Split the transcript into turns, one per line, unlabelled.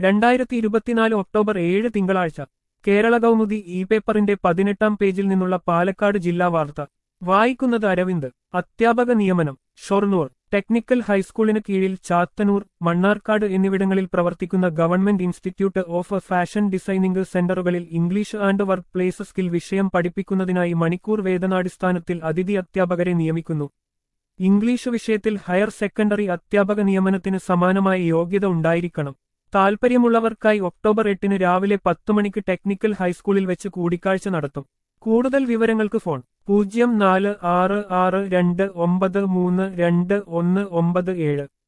രണ്ടായിരത്തി ഇരുപത്തിനാല് ഒക്ടോബർ ഏഴ് തിങ്കളാഴ്ച കേരള കൗമുദി ഇ പേപ്പറിന്റെ പതിനെട്ടാം പേജിൽ നിന്നുള്ള പാലക്കാട് ജില്ലാ വാർത്ത വായിക്കുന്നത് അരവിന്ദ് അധ്യാപക നിയമനം ഷൊർണൂർ ടെക്നിക്കൽ ഹൈസ്കൂളിന് കീഴിൽ ചാത്തന്നൂർ മണ്ണാർക്കാട് എന്നിവിടങ്ങളിൽ പ്രവർത്തിക്കുന്ന government institute of fashion designing സെന്ററുകളിൽ English and work place skill വിഷയം പഠിപ്പിക്കുന്നതിനായി മണിക്കൂർ വേതനാടിസ്ഥാനത്തിൽ അതിഥി അധ്യാപകരെ നിയമിക്കുന്നു ഇംഗ്ലീഷ് വിഷയത്തിൽ ഹയർ സെക്കൻഡറി അധ്യാപക നിയമനത്തിന് സമാനമായ യോഗ്യത ഉണ്ടായിരിക്കണം താൽപ്പര്യമുള്ളവർക്കായി ഒക്ടോബർ എട്ടിന് രാവിലെ പത്ത് മണിക്ക് ടെക്നിക്കൽ ഹൈസ്കൂളിൽ വെച്ച് കൂടിക്കാഴ്ച നടത്തും കൂടുതൽ വിവരങ്ങൾക്ക് ഫോൺ പൂജ്യം നാല് ആറ് ആറ് രണ്ട് ഒമ്പത് മൂന്ന് രണ്ട് ഒന്ന് ഒമ്പത് ഏഴ്